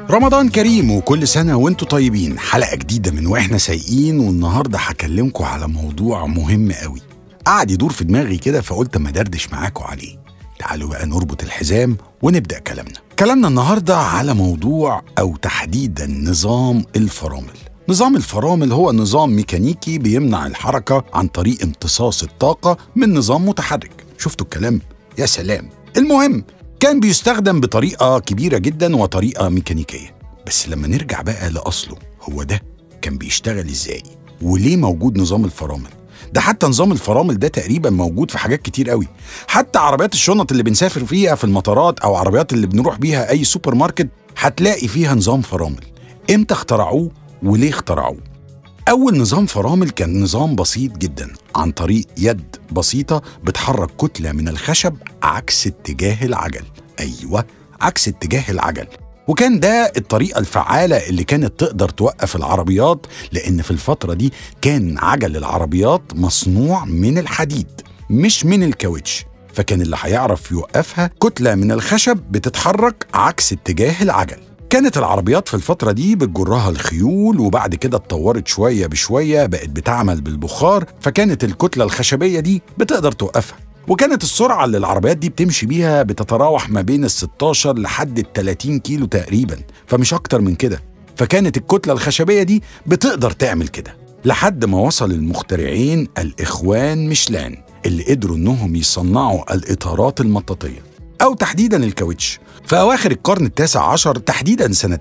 رمضان كريم وكل سنة وانتوا طيبين حلقة جديدة من واحنا سايقين والنهاردة هكلمكم على موضوع مهم قوي قعد يدور في دماغي كده فقلت اما دردش معاكم عليه تعالوا بقى نربط الحزام ونبدأ كلامنا كلامنا النهاردة على موضوع أو تحديدا نظام الفرامل نظام الفرامل هو نظام ميكانيكي بيمنع الحركة عن طريق امتصاص الطاقة من نظام متحرك شفتوا الكلام؟ يا سلام المهم كان بيستخدم بطريقة كبيرة جدا وطريقة ميكانيكية بس لما نرجع بقى لأصله هو ده كان بيشتغل ازاي وليه موجود نظام الفرامل ده حتى نظام الفرامل ده تقريبا موجود في حاجات كتير قوي حتى عربيات الشنط اللي بنسافر فيها في المطارات او عربيات اللي بنروح بيها اي سوبر ماركت هتلاقي فيها نظام فرامل امتى اخترعوه وليه اخترعوه أول نظام فرامل كان نظام بسيط جدا عن طريق يد بسيطة بتحرك كتلة من الخشب عكس اتجاه العجل أيوة عكس اتجاه العجل وكان ده الطريقة الفعالة اللي كانت تقدر توقف العربيات لأن في الفترة دي كان عجل العربيات مصنوع من الحديد مش من الكاوتش فكان اللي هيعرف يوقفها كتلة من الخشب بتتحرك عكس اتجاه العجل كانت العربيات في الفترة دي بتجرها الخيول وبعد كده اتطورت شوية بشوية بقت بتعمل بالبخار فكانت الكتلة الخشبية دي بتقدر توقفها وكانت السرعة اللي العربيات دي بتمشي بيها بتتراوح ما بين ال 16 لحد ال 30 كيلو تقريبا فمش أكتر من كده فكانت الكتلة الخشبية دي بتقدر تعمل كده لحد ما وصل المخترعين الإخوان ميشلان اللي قدروا إنهم يصنعوا الإطارات المطاطية أو تحديدا الكاوتش في أواخر القرن التاسع عشر تحديدا سنة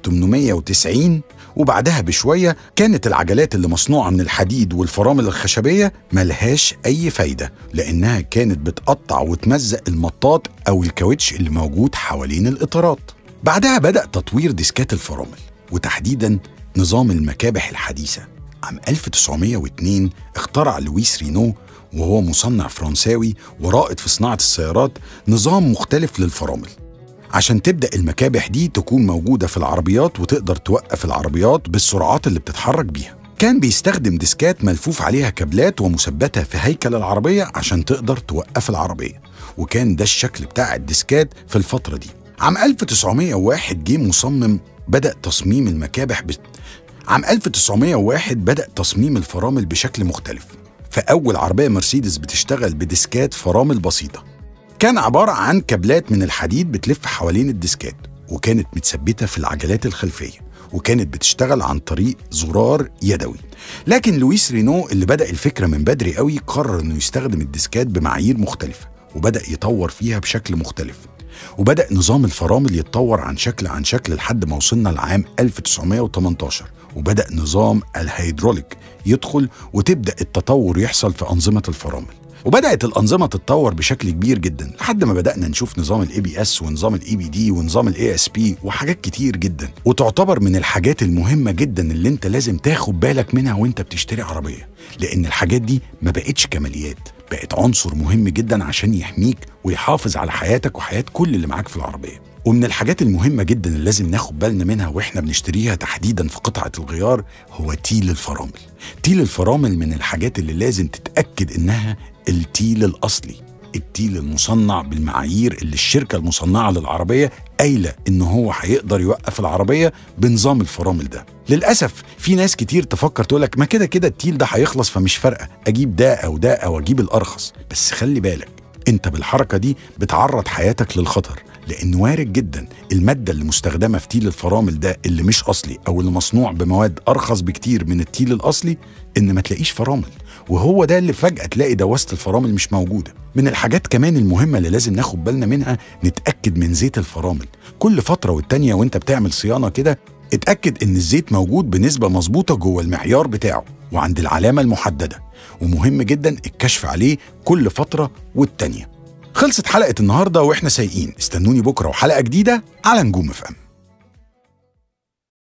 1890 وبعدها بشوية كانت العجلات اللي مصنوعة من الحديد والفرامل الخشبية ملهاش أي فايدة لأنها كانت بتقطع وتمزق المطاط أو الكاوتش اللي موجود حوالين الإطارات بعدها بدأ تطوير ديسكات الفرامل وتحديدا نظام المكابح الحديثة عام 1902 اخترع لويس رينو وهو مصنع فرنساوي ورائد في صناعة السيارات نظام مختلف للفرامل عشان تبدأ المكابح دي تكون موجودة في العربيات وتقدر توقف العربيات بالسرعات اللي بتتحرك بيها كان بيستخدم ديسكات ملفوف عليها كابلات ومثبتة في هيكل العربية عشان تقدر توقف العربية وكان ده الشكل بتاع الديسكات في الفترة دي عام 1901 جه مصمم بدأ تصميم المكابح ب... عام 1901 بدأ تصميم الفرامل بشكل مختلف فأول عربية مرسيدس بتشتغل بديسكات فرامل بسيطة كان عبارة عن كابلات من الحديد بتلف حوالين الديسكات وكانت متثبتة في العجلات الخلفية وكانت بتشتغل عن طريق زرار يدوي لكن لويس رينو اللي بدأ الفكرة من بدري قوي قرر انه يستخدم الديسكات بمعايير مختلفة وبدأ يطور فيها بشكل مختلف وبدأ نظام الفرامل يتطور عن شكل عن شكل لحد ما وصلنا لعام 1918 وبدأ نظام الهيدروليك يدخل وتبدأ التطور يحصل في أنظمة الفرامل وبدات الانظمه تتطور بشكل كبير جدا لحد ما بدانا نشوف نظام الاي بي اس ونظام الاي بي دي ونظام الاي اس بي وحاجات كتير جدا وتعتبر من الحاجات المهمه جدا اللي انت لازم تاخد بالك منها وانت بتشتري عربيه لان الحاجات دي ما بقتش كماليات بقت عنصر مهم جدا عشان يحميك ويحافظ على حياتك وحياه كل اللي معاك في العربيه ومن الحاجات المهمة جدا اللي لازم ناخد بالنا منها واحنا بنشتريها تحديدا في قطعة الغيار هو تيل الفرامل. تيل الفرامل من الحاجات اللي لازم تتأكد انها التيل الأصلي التيل المصنع بالمعايير اللي الشركة المصنعة للعربية قايلة إن هو هيقدر يوقف العربية بنظام الفرامل ده للأسف في ناس كتير تفكر تقولك ما كده كده التيل ده هيخلص فمش فارقة أجيب ده أو ده أو أجيب الأرخص بس خلي بالك أنت بالحركة دي بتعرض حياتك للخطر لأن وارد جدا المادة اللي مستخدمة في تيل الفرامل ده اللي مش أصلي أو اللي مصنوع بمواد أرخص بكتير من التيل الأصلي إن ما تلاقيش فرامل وهو ده اللي فجأة تلاقي دواسة الفرامل مش موجودة من الحاجات كمان المهمة اللي لازم ناخد بالنا منها نتأكد من زيت الفرامل كل فترة والتانية وانت بتعمل صيانة كده اتأكد ان الزيت موجود بنسبة مظبوطة جوه المعيار بتاعه وعند العلامة المحددة ومهم جدا الكشف عليه كل فترة والتانية خلصت حلقة النهاردة واحنا سايقين استنوني بكرة وحلقة جديدة على نجوم فم